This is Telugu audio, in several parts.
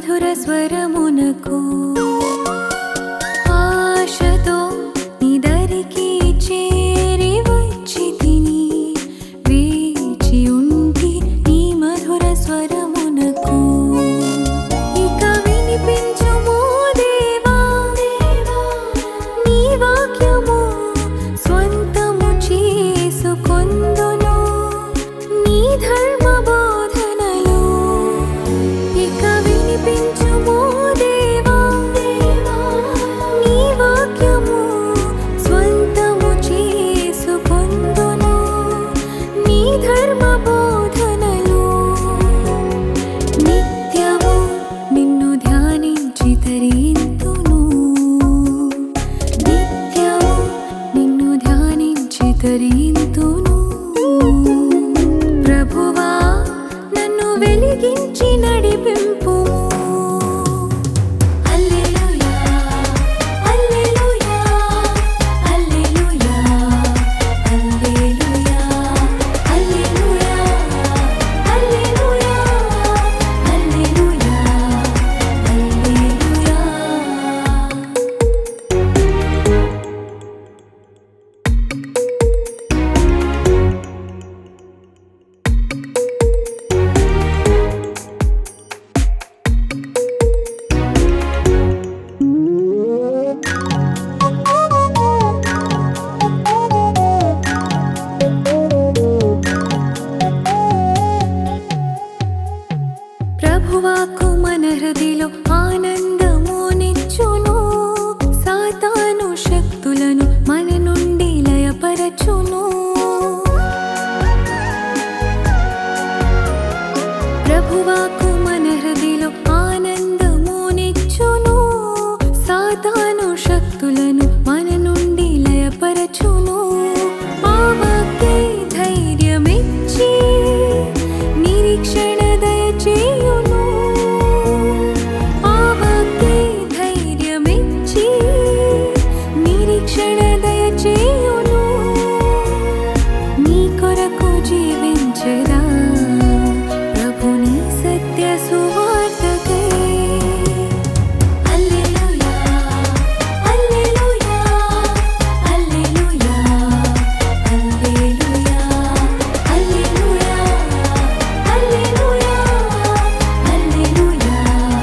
మధుర స్వరమునకు ఆశతో నిదరికి చేరి వచ్చి తిని వేచి ఉంటి నీ మధుర స్వరమునకు ఇక వినిపించుము దేవా నీ వాక్యము స్వంతము చేసుకొందును నీ ధర్మ బోధనలు ఇక వినిపించుము దేవా నీ వాక్యము స్వంతము చేసుకొందును నీ ధర్మ బోధనలు నిత్యము నిన్ను ధ్యానించి తరింతును నిత్యము నిన్ను ధ్యానించి తరింతును ప్రభువా నన్ను వెలిగించి నడిపింపు హల్లెలూయా హల్లెలూయా హల్లెలూయా హల్లెలూయా హల్లెలూయా హల్లెలూయా హల్లెలూయా హల్లెలూయా ప్రభువాకు మన హృదిలో ఆనందము నిచ్చును సాతాను శక్తులను మన నుండి లయపరచును ప్రభువాకు మన హృదిలో ఆనందము నిచ్చును సాతాను శక్తులను మన నుండి లయపరచును ఆ వాక్యే ధైర్యమిచ్చి నిరీక్షణ దయచేయును ఆ వాక్యే ధైర్యమిచ్చి నిరీక్షణ దయచేయును నీ కొరకు జీవించదా ప్రభుని సత్య సువార్తకై హల్లెలూయా హల్లెలూయా హల్లెలూయా హల్లెలూయా హల్లెలూయా హల్లెలూయా హల్లెలూయా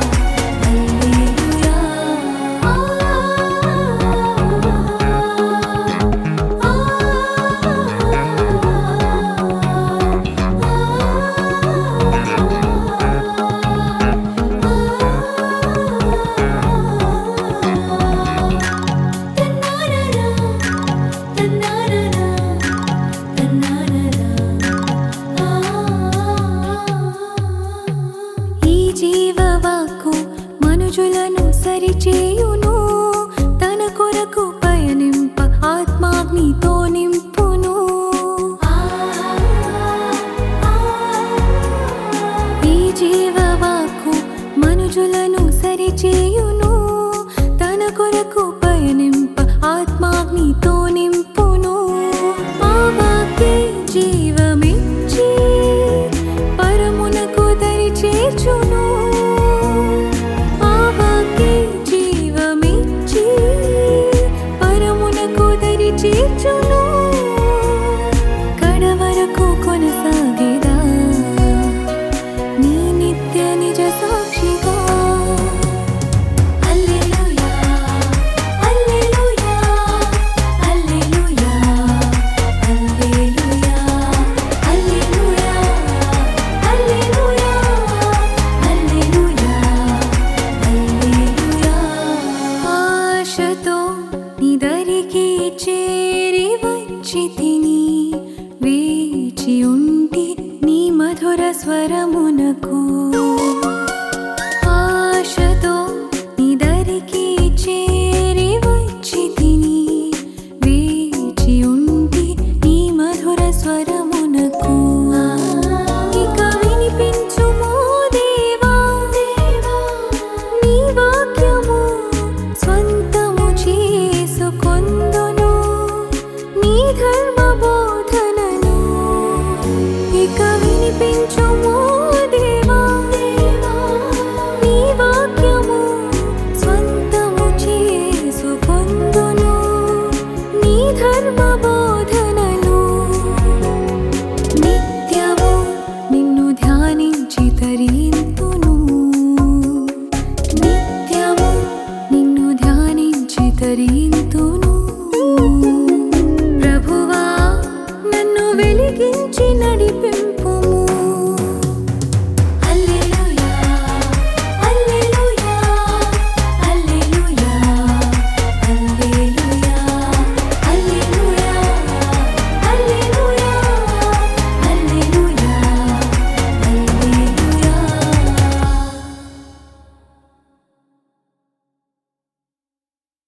ఈ జీవవాక్కు మనుజులను సరిచేయును తన కొరకు పయనింప ఆత్మాగ్నితో నింపును ఈ జీవవాక్కు మనుజులను సరిచేయును తన కొరకు